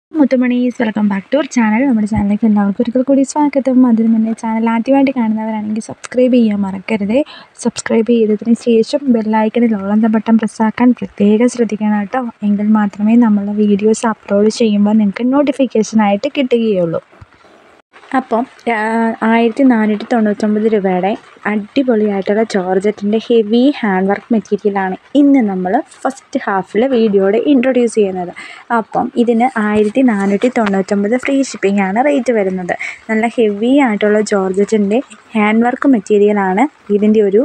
മുത്തുമണീസ് welcome back to our channel നമ്മുടെ ചാനലിലേക്ക് എല്ലാവർക്കും ഒരിക്കൽ കൂടി സ്വാഗതം അതിന് മുന്നേ ചാനൽ ആദ്യമായിട്ട് കാണുന്നവരാണെങ്കിൽ സബ്സ്ക്രൈബ് ചെയ്യാൻ മറക്കരുത് സബ്സ്ക്രൈബ് ചെയ്തതിന് ശേഷം ബെല്ലൈക്കണിൽ ഓളം ബട്ടൺ പ്രസ്സാക്കാൻ പ്രത്യേകം ശ്രദ്ധിക്കണം കേട്ടോ എങ്കിൽ മാത്രമേ നമ്മളുടെ വീഡിയോസ് അപ്ലോഡ് ചെയ്യുമ്പോൾ നിങ്ങൾക്ക് നോട്ടിഫിക്കേഷനായിട്ട് കിട്ടുകയുള്ളൂ അപ്പം ആയിരത്തി നാനൂറ്റി തൊണ്ണൂറ്റൊമ്പത് രൂപയുടെ അടിപൊളിയായിട്ടുള്ള ജോർജറ്റിൻ്റെ ഹെവി ഹാൻഡ് വർക്ക് മെറ്റീരിയലാണ് ഇന്ന് നമ്മൾ ഫസ്റ്റ് ഹാഫിൽ വീഡിയോയുടെ ഇൻട്രൊഡ്യൂസ് ചെയ്യുന്നത് അപ്പം ഇതിന് ആയിരത്തി നാനൂറ്റി തൊണ്ണൂറ്റൊമ്പത് ഫ്രീ ഷിപ്പിംഗ് ആണ് റേറ്റ് വരുന്നത് നല്ല ഹെവി ആയിട്ടുള്ള ജോർജറ്റിൻ്റെ ഹാൻഡ് വർക്ക് മെറ്റീരിയലാണ് ഇതിൻ്റെ ഒരു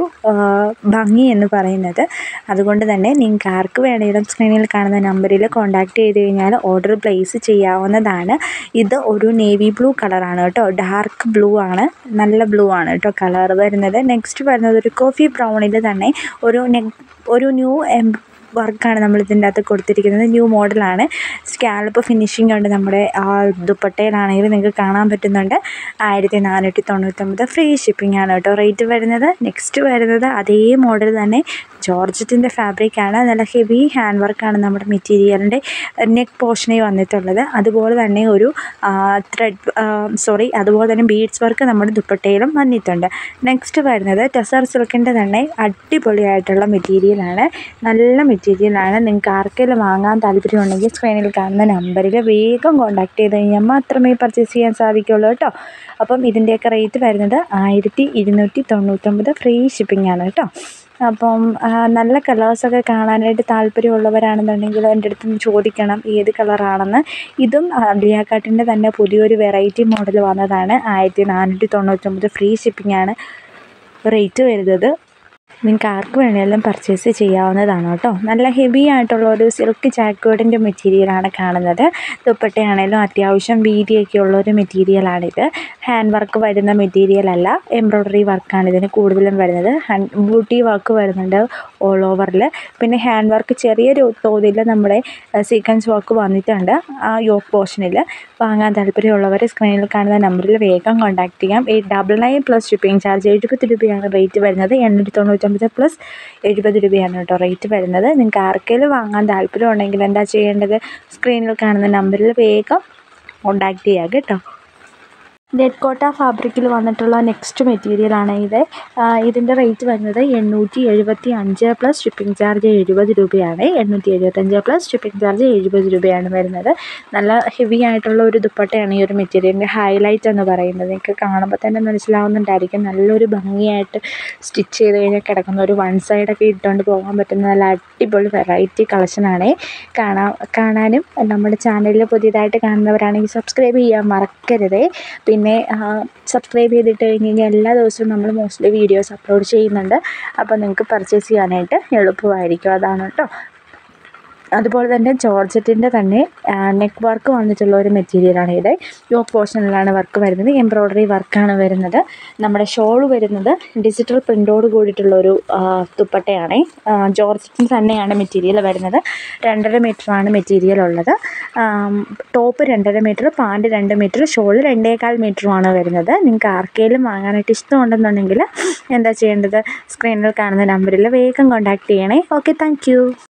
ഭംഗി എന്ന് പറയുന്നത് അതുകൊണ്ട് തന്നെ നിങ്ങൾക്ക് ആർക്ക് വേണമെങ്കിലും സ്ക്രീനിൽ കാണുന്ന നമ്പറിൽ കോൺടാക്റ്റ് ചെയ്ത് കഴിഞ്ഞാൽ ഓർഡർ പ്ലേസ് ചെയ്യാവുന്നതാണ് ഇത് ഒരു നേവി ബ്ലൂ കളറാണ് കേട്ടോ ഡാർക്ക് ബ്ലൂ ആണ് നല്ല ബ്ലൂ ആണ് കേട്ടോ കളർ വരുന്നത് നെക്സ്റ്റ് വരുന്നത് ഒരു കോഫി ബ്രൗണിൽ തന്നെ ഒരു നെക് ഒരു ന്യൂ എം വർക്കാണ് നമ്മൾ ഇതിൻ്റെ അകത്ത് കൊടുത്തിരിക്കുന്നത് ന്യൂ മോഡലാണ് സ്കാലപ്പ് ഫിനിഷിംഗ് ഉണ്ട് നമ്മുടെ ആ ദുപ്പട്ടയിലാണെങ്കിൽ നിങ്ങൾക്ക് കാണാൻ പറ്റുന്നുണ്ട് ആയിരത്തി നാനൂറ്റി തൊണ്ണൂറ്റൊമ്പത് ഫ്രീ ഷിപ്പിംഗ് ആണ് കേട്ടോ റേറ്റ് വരുന്നത് നെക്സ്റ്റ് വരുന്നത് അതേ മോഡൽ തന്നെ ജോർജറ്റിൻ്റെ ഫാബ്രിക്കാണ് നല്ല ഹെവി ഹാൻഡ് വർക്കാണ് നമ്മുടെ മെറ്റീരിയലിൻ്റെ നെക്ക് പോർഷനിൽ വന്നിട്ടുള്ളത് അതുപോലെ തന്നെ ഒരു ത്രെഡ് സോറി അതുപോലെ തന്നെ ബീഡ്സ് വർക്ക് നമ്മുടെ ദുപ്പട്ടയിലും വന്നിട്ടുണ്ട് നെക്സ്റ്റ് വരുന്നത് ടെസർ സിൽക്കിൻ്റെ തന്നെ അടിപൊളിയായിട്ടുള്ള മെറ്റീരിയലാണ് നല്ല മെറ്റീരിയലാണ് നിങ്ങൾക്ക് ആർക്കെങ്കിലും വാങ്ങാൻ താല്പര്യമുണ്ടെങ്കിൽ സ്ക്രീനിൽ കാണുന്ന നമ്പറിൽ വേഗം കോൺടാക്ട് ചെയ്ത് കഴിഞ്ഞാൽ മാത്രമേ പർച്ചേസ് ചെയ്യാൻ സാധിക്കുള്ളൂ കേട്ടോ അപ്പം ഇതിൻ്റെയൊക്കെ റേറ്റ് വരുന്നത് ആയിരത്തി ഇരുന്നൂറ്റി തൊണ്ണൂറ്റൊമ്പത് ഫ്രീ ഷിപ്പിംഗ് ആണ് കേട്ടോ അപ്പം നല്ല കളേഴ്സൊക്കെ കാണാനായിട്ട് താല്പര്യമുള്ളവരാണെന്നുണ്ടെങ്കിൽ എൻ്റെ അടുത്ത് നിന്ന് ചോദിക്കണം ഏത് കളറാണെന്ന് ഇതും അലിയ കട്ടിൻ്റെ തന്നെ പുതിയൊരു വെറൈറ്റി മോഡൽ വന്നതാണ് ആയിരത്തി നാനൂറ്റി തൊണ്ണൂറ്റൊമ്പത് ഫ്രീ ഷിപ്പിംഗ് ആണ് റേറ്റ് വരുന്നത് നിങ്ങൾക്ക് ആർക്ക് വേണമെങ്കിലും പർച്ചേസ് ചെയ്യാവുന്നതാണ് കേട്ടോ നല്ല ഹെവി ആയിട്ടുള്ള ഒരു സിൽക്ക് ജാക്കോഡിൻ്റെ മെറ്റീരിയലാണ് കാണുന്നത് ദുപ്പട്ടയാണെങ്കിലും അത്യാവശ്യം വീതിയൊക്കെ ഉള്ള ഒരു മെറ്റീരിയലാണിത് ഹാൻഡ് വർക്ക് വരുന്ന മെറ്റീരിയൽ അല്ല എംബ്രോയ്ഡറി വർക്കാണ് ഇതിന് കൂടുതലും വരുന്നത് ബ്യൂട്ടി വർക്ക് വരുന്നുണ്ട് ഓൾ ഓവറിൽ പിന്നെ ഹാൻഡ് വർക്ക് ചെറിയൊരു തോതിൽ നമ്മുടെ സീക്വൻസ് വർക്ക് വന്നിട്ടുണ്ട് ആ യോക്ക് പോർഷനിൽ വാങ്ങാൻ താല്പര്യമുള്ളവർ സ്ക്രീനിൽ കാണുന്ന നമ്പറിൽ വേഗം കോൺടാക്ട് ചെയ്യാം eight double nine plus shipping charge എഴുപത് രൂപയാണ് റേറ്റ് വരുന്നത് എണ്ണൂറ്റി തൊണ്ണൂറ്റൊമ്പത് പ്ലസ് എഴുപത് രൂപയാണ് കേട്ടോ റേറ്റ് വരുന്നത് നിങ്ങൾക്ക് ആർക്കെങ്കിലും വാങ്ങാൻ താല്പര്യം ഉണ്ടെങ്കിൽ എന്താ ചെയ്യേണ്ടത് സ്ക്രീനിൽ കാണുന്ന നമ്പറിൽ വേഗം കോൺടാക്ട് ചെയ്യുക കേട്ടോ നെറ്റ് കോട്ട ഫാബ്രിക്കിൽ വന്നിട്ടുള്ള നെക്സ്റ്റ് മെറ്റീരിയലാണ് ഇത് ഇതിൻ്റെ റേറ്റ് വരുന്നത് എണ്ണൂറ്റി എഴുപത്തി അഞ്ച് പ്ലസ് ഷിപ്പിംഗ് ചാർജ് എഴുപത് രൂപയാണ് എണ്ണൂറ്റി എഴുപത്തഞ്ച് പ്ലസ് ഷിപ്പിംഗ് ചാർജ് എഴുപത് രൂപയാണ് വരുന്നത് നല്ല ഹെവി ആയിട്ടുള്ള ഒരു ദുപ്പട്ടയാണ് ഈ ഒരു മെറ്റീരിയലിൻ്റെ ഹൈലൈറ്റ് എന്ന് പറയുന്നത് നിങ്ങൾക്ക് കാണുമ്പോൾ തന്നെ മനസ്സിലാവുന്നുണ്ടായിരിക്കും നല്ലൊരു ഭംഗിയായിട്ട് സ്റ്റിച്ച് ചെയ്ത് കഴിഞ്ഞാൽ കിടക്കുന്ന ഒരു വൺ സൈഡൊക്കെ ഇട്ടുകൊണ്ട് പോകാൻ പറ്റുന്ന നല്ല അടിപൊളി വെറൈറ്റി കളക്ഷനാണ് കാണാൻ കാണാനും നമ്മുടെ ചാനലിൽ പുതിയതായിട്ട് കാണുന്നവരാണെങ്കിൽ സബ്സ്ക്രൈബ് ചെയ്യാൻ മറക്കരുത് പിന്നെ സബ്സ്ക്രൈബ് ചെയ്തിട്ട് കഴിഞ്ഞ് കഴിഞ്ഞാൽ എല്ലാ ദിവസവും നമ്മൾ മോസ്റ്റ്ലി വീഡിയോസ് അപ്ലോഡ് ചെയ്യുന്നുണ്ട് അപ്പോൾ നിങ്ങൾക്ക് പർച്ചേസ് ചെയ്യാനായിട്ട് എളുപ്പമായിരിക്കും അതാണ് കേട്ടോ അതുപോലെ തന്നെ ജോർജറ്റിൻ്റെ തന്നെ നെക്ക് വർക്ക് വന്നിട്ടുള്ള ഒരു മെറ്റീരിയലാണ് ഇത് യോക്ക് പോർഷനിലാണ് വർക്ക് വരുന്നത് എംബ്രോയ്ഡറി വർക്കാണ് വരുന്നത് നമ്മുടെ ഷോൾ വരുന്നത് ഡിജിറ്റൽ പ്രിൻ്റോട് കൂടിയിട്ടുള്ള ഒരു ദുപ്പട്ടയാണ് ജോർജറ്റിന് തന്നെയാണ് മെറ്റീരിയൽ വരുന്നത് രണ്ടര മീറ്ററാണ് മെറ്റീരിയൽ ഉള്ളത് ടോപ്പ് രണ്ടര മീറ്റർ പാൻറ്റ് രണ്ട് മീറ്റർ ഷോൾ രണ്ടേകാൽ മീറ്ററുമാണ് വരുന്നത് നിങ്ങൾക്ക് ആർക്കെങ്കിലും വാങ്ങാനായിട്ട് ഇഷ്ടമുണ്ടെന്നുണ്ടെങ്കിൽ എന്താ ചെയ്യേണ്ടത് സ്ക്രീനിൽ കാണുന്ന നമ്പറിൽ വേഗം കോൺടാക്ട് ചെയ്യണേ ഓക്കെ താങ്ക്